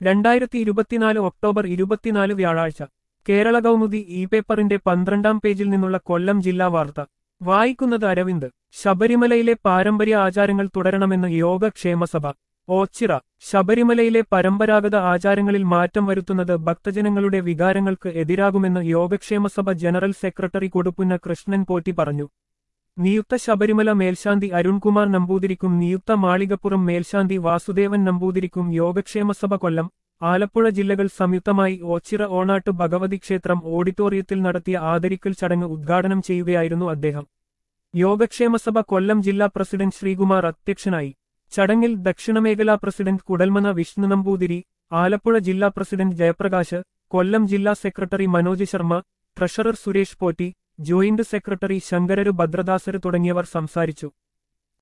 രണ്ടായിരത്തി ഇരുപത്തിനാല് ഒക്ടോബർ ഇരുപത്തിനാല് വ്യാഴാഴ്ച കേരള കൗമുദി ഇ പേപ്പറിന്റെ പന്ത്രണ്ടാം പേജിൽ നിന്നുള്ള കൊല്ലം ജില്ലാ വാർത്ത വായിക്കുന്നത് അരവിന്ദ് ശബരിമലയിലെ പാരമ്പര്യ ആചാരങ്ങൾ തുടരണമെന്ന് യോഗക്ഷേമസഭ ഓച്ചിറ ശബരിമലയിലെ പരമ്പരാഗത ആചാരങ്ങളിൽ മാറ്റം വരുത്തുന്നത് ഭക്തജനങ്ങളുടെ വികാരങ്ങൾക്ക് എതിരാകുമെന്ന് യോഗക്ഷേമസഭ ജനറൽ സെക്രട്ടറി കൊടുപ്പുന്ന കൃഷ്ണൻ പോറ്റി പറഞ്ഞു നിയുക്ത ശബരിമല മേൽശാന്തി അരുൺകുമാർ നമ്പൂതിരിക്കും നിയുക്ത മാളികപ്പുറം മേൽശാന്തി വാസുദേവൻ നമ്പൂതിരിക്കും യോഗക്ഷേമസഭ കൊല്ലം ആലപ്പുഴ ജില്ലകൾ സംയുക്തമായി ഓച്ചിറ ഓണാട്ട് ഭഗവതി ക്ഷേത്രം ഓഡിറ്റോറിയത്തിൽ നടത്തിയ ആദരിക്കൽ ചടങ്ങ് ഉദ്ഘാടനം ചെയ്യുകയായിരുന്നു അദ്ദേഹം യോഗക്ഷേമസഭ കൊല്ലം ജില്ലാ പ്രസിഡന്റ് ശ്രീകുമാർ അധ്യക്ഷനായി ചടങ്ങിൽ ദക്ഷിണമേഖലാ പ്രസിഡന്റ് കുടൽമന വിഷ്ണു നമ്പൂതിരി ആലപ്പുഴ ജില്ലാ പ്രസിഡന്റ് ജയപ്രകാശ് കൊല്ലം ജില്ലാ secretary Manoj Sharma treasurer Suresh Potti joint secretary Sankararu Bhadradasar തുടങ്ങിയവർ സംസാരിച്ചു